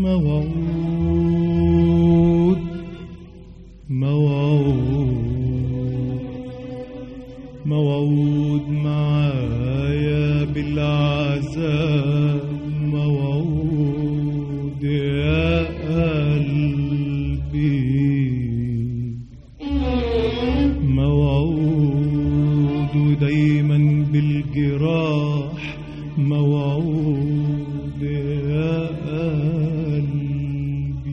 موعود موعود موعود معايا بالعذاب موعود يا قلبي موعود ودايما بالجراح موعود يا قلبي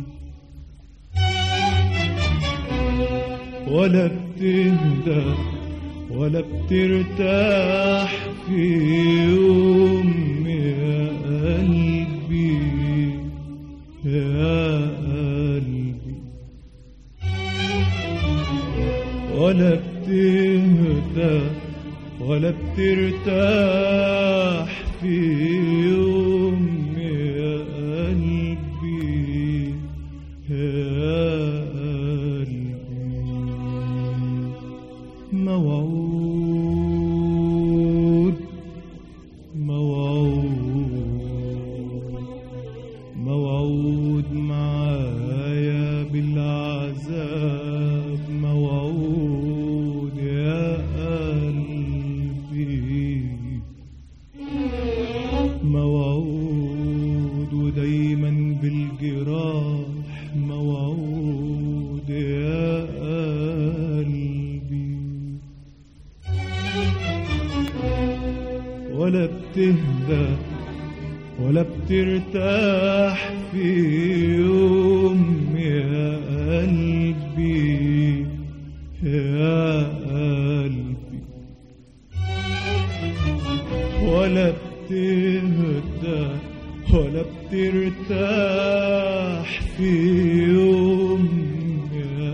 ولا بتهدى ولا بترتاح في يوم يا قلبي يا قلبي ولا بتهدى ولا بترتاح في يوم يا قلبي يا قلبي موعود موعود موعود معايا بالعذاب موعود يا قلبي موعود ودايما بالجراح موعود يا قلبي ولا بتهدى ولا بترتاح في يوم يا قلبي يا قلبي ولا بتهدى ولا بترتاح في يوم يا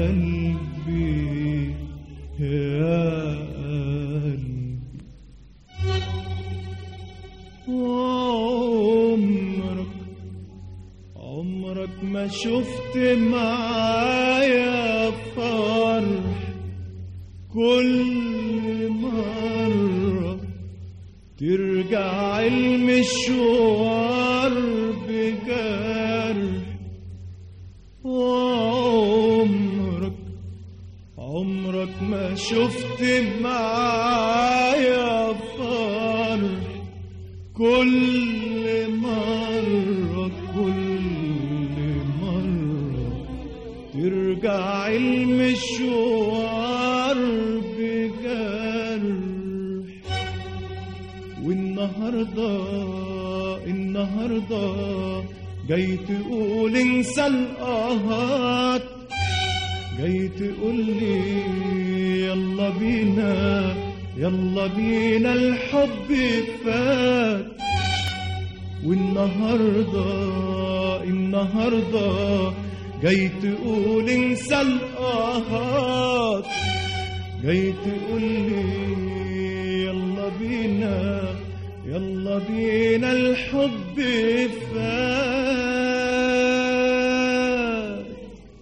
قلبي يا قلبي وعمرك عمرك ما شفت معايا فرح كل مرة ترجع المشوار بجرح وعمرك عمرك ما شفت معايا فرح كل مرة كل مرة ترجع المشوار بجرح والنهاردة النهاردة جاي تقول انسى القهات جاي تقول لي يلا بينا يلا بينا الحب فات والنهارده النهارده جاي تقول انسى القهات جاي تقول لي يلا بينا يلا بينا الحب فات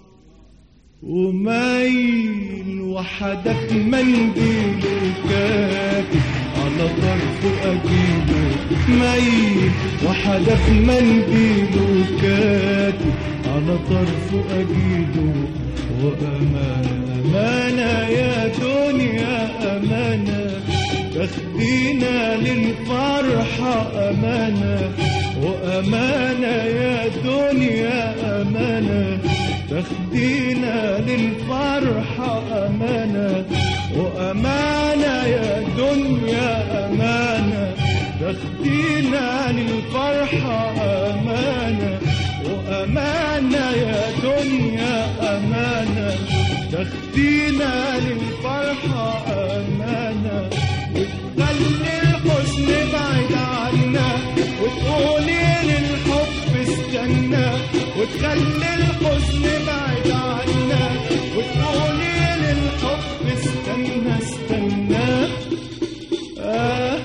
ومايل وحدك منديل وكاتب على طرفه أجيله مايل وحدك منديل وكاتب على طرفه أجيله وأمانة أمانة يا دنيا أمانة تاخدينا للفرحة أمانة وأمانة يا دنيا أمانة تاخدينا للفرحة أمانة وأمانة يا دنيا أمانة تاخدينا للفرحة أمانة وأمانة يا دنيا أمانة تاخدينا للفرحة أمانة وتخلي الحزن بعيد عنا وتقولي للحب استنى وتخلي الحزن بعيد عنا وتقولي للحب استنى استنى آه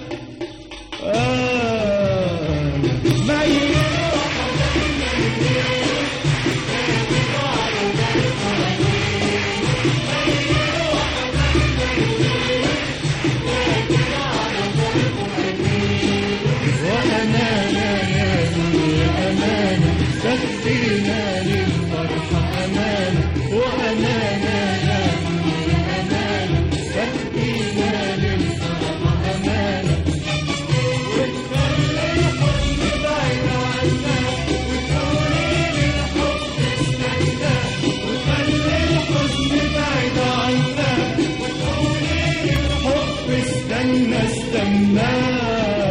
آه ما يروح وأمانة يا أمانة فينا للفرحة أمانة وأمانة يا ابني أمانة فينا للفرحة أمانة وتخلي الحزن بعيد عنا وتقولي للحب استنى وتخلي الحزن بعيد عنا وتقولي للحب استنى استنى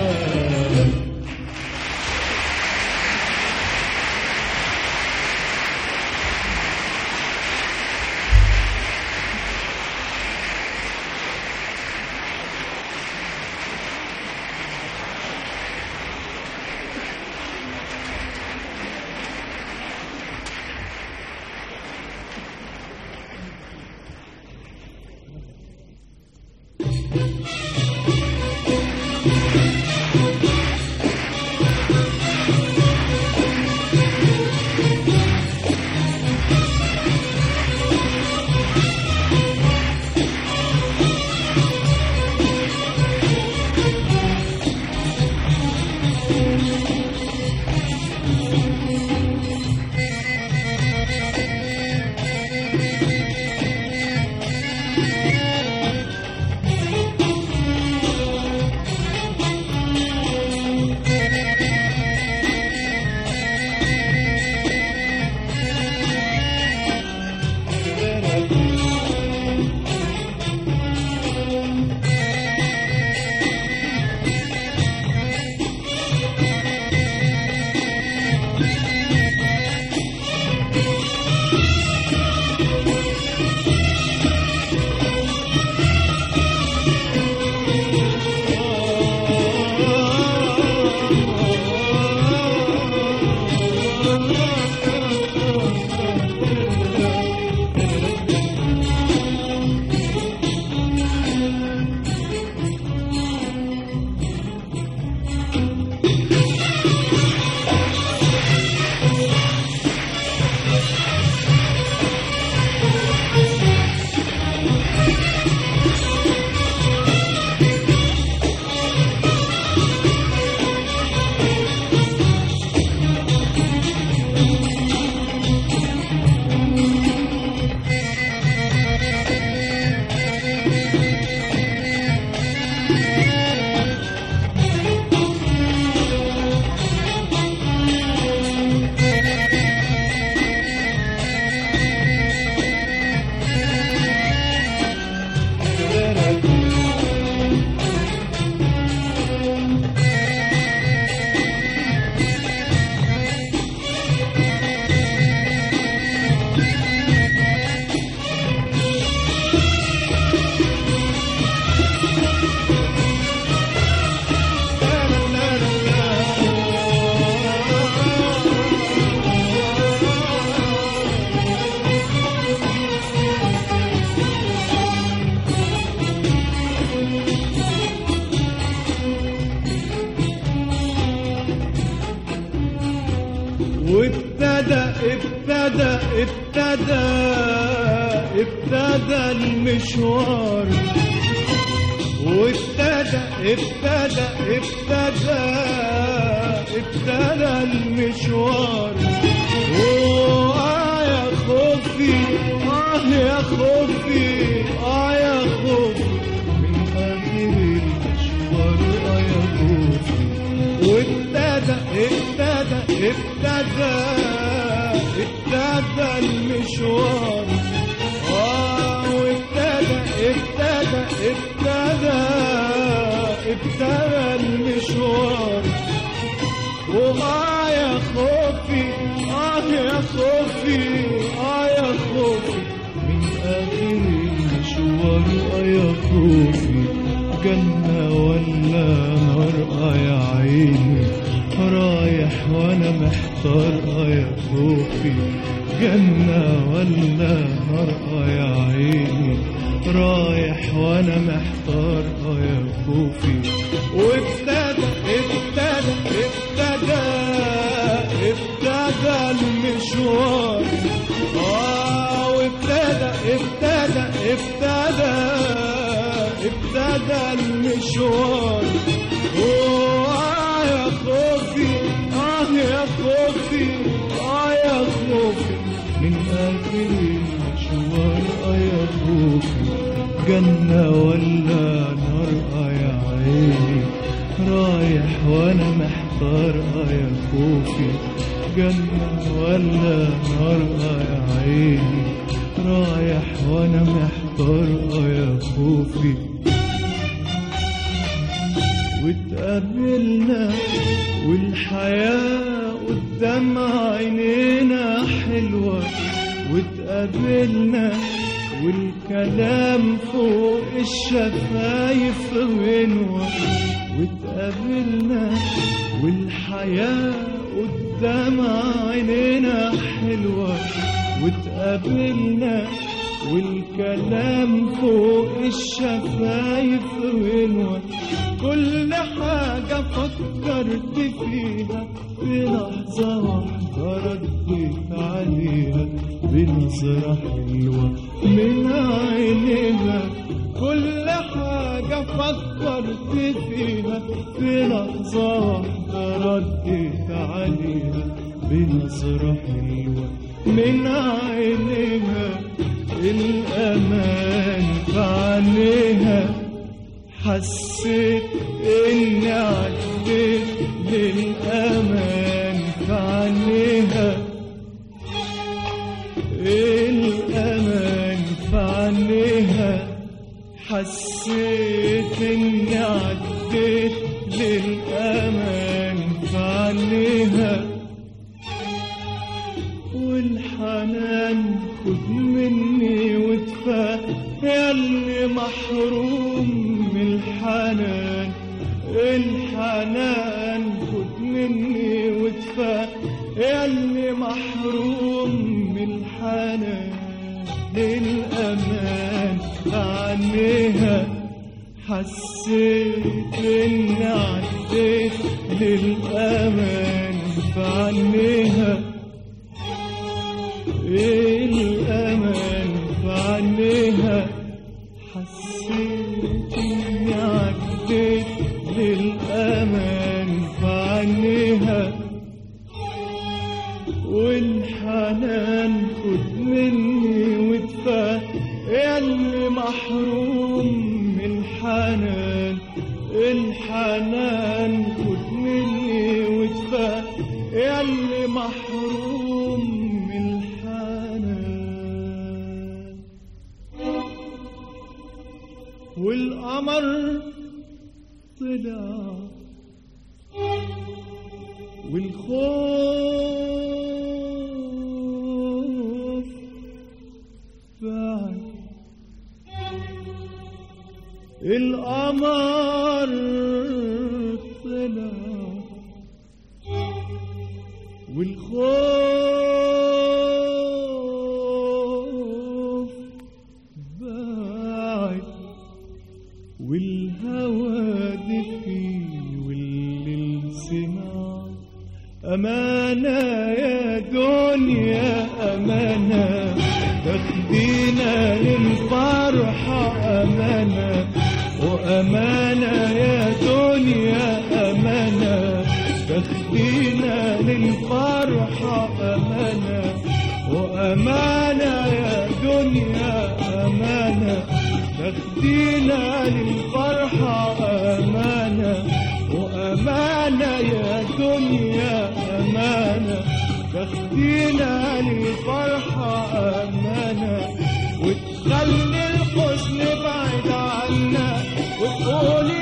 وابتدى ابتدى ابتدى ابتدى المشوار وابتدى ابتدى ابتدى ابتدى المشوار وآه يا خوفي آه يا خوفي آه يا خوفي من آخر المشوار آه يا خوفي وابتدى ابتدى ابتدى ابتدى المشوار آه وابتدى ابتدى ابتدى ابتدى المشوار وآه يا خوفي آه يا خوفي آه يا خوفي من آخر المشوار آه يا خوفي من آخر المشوار آه وابتدى ابتدى ابتدى ابتدى المشوار وآه يا خوفي آه يا خوفي آه يا خوفي من آخر المشوار جنة ولا نار آه يا عيني رايح وانا محتار آه يا خوفي جنة ولا نار آه يا عيني رايح وانا محتار اه يا خوفي وابتدى ابتدى ابتدى ابتدى المشوار اه وابتدى ابتدى ابتدى ابتدى المشوار آه يا خوفي اه يا خوفي اه يا المشوار يا خوفي جنة ولا نار يا عيني رايح وانا محتار يا خوفي جنة ولا نار يا عيني رايح وانا محتار يا خوفي واتقابلنا والحياة قدام عينينا حلوة واتقابلنا والكلام فوق الشفايف غنوة واتقابلنا والحياة قدام عينينا حلوة واتقابلنا والكلام فوق الشفايف غنوة كل حاجة فكرت فيها في لحظة واحدة رديت عليها بنظرة حلوة من عينيها كل حاجة فكرت فيها في لحظة واحدة رديت عليها بنظرة حلوة من عينيها الأمان في عينيها حسيت إني عديت للأمان في عينيها الأمان في عينيها حسيت إني عديت للأمان في عينيها والحنان خد مني وادفع يا اللي محروم من الحنان الحنان خد مني وادفع يا اللي محروم من الحنان للأمان عنيها حسيت إني عديت للأمان فعنيها الأمان فعنيها حسيت إني عديت للأمان فعنيها والحنان خد مني وادفع يا اللي محروم من الحنان الحنان خد مني وادفع يا اللي محروم من الحنان والقمر طلع والخوف بعد القمر طلع والخوف بعد والهوى دفي والليل سمع أمانة يا دنيا أمانة تاخدينا للفرحة أمانة وأمانة يا دنيا أمانة تاخدينا للفرحة أمانة وأمانة يا دنيا أمانة تاخدينا للفرحة أمانة وأمانة يا دنيا أمانة تاخدينا للفرحة أمانة وتخلي الحزن بعيد عنا وتقولي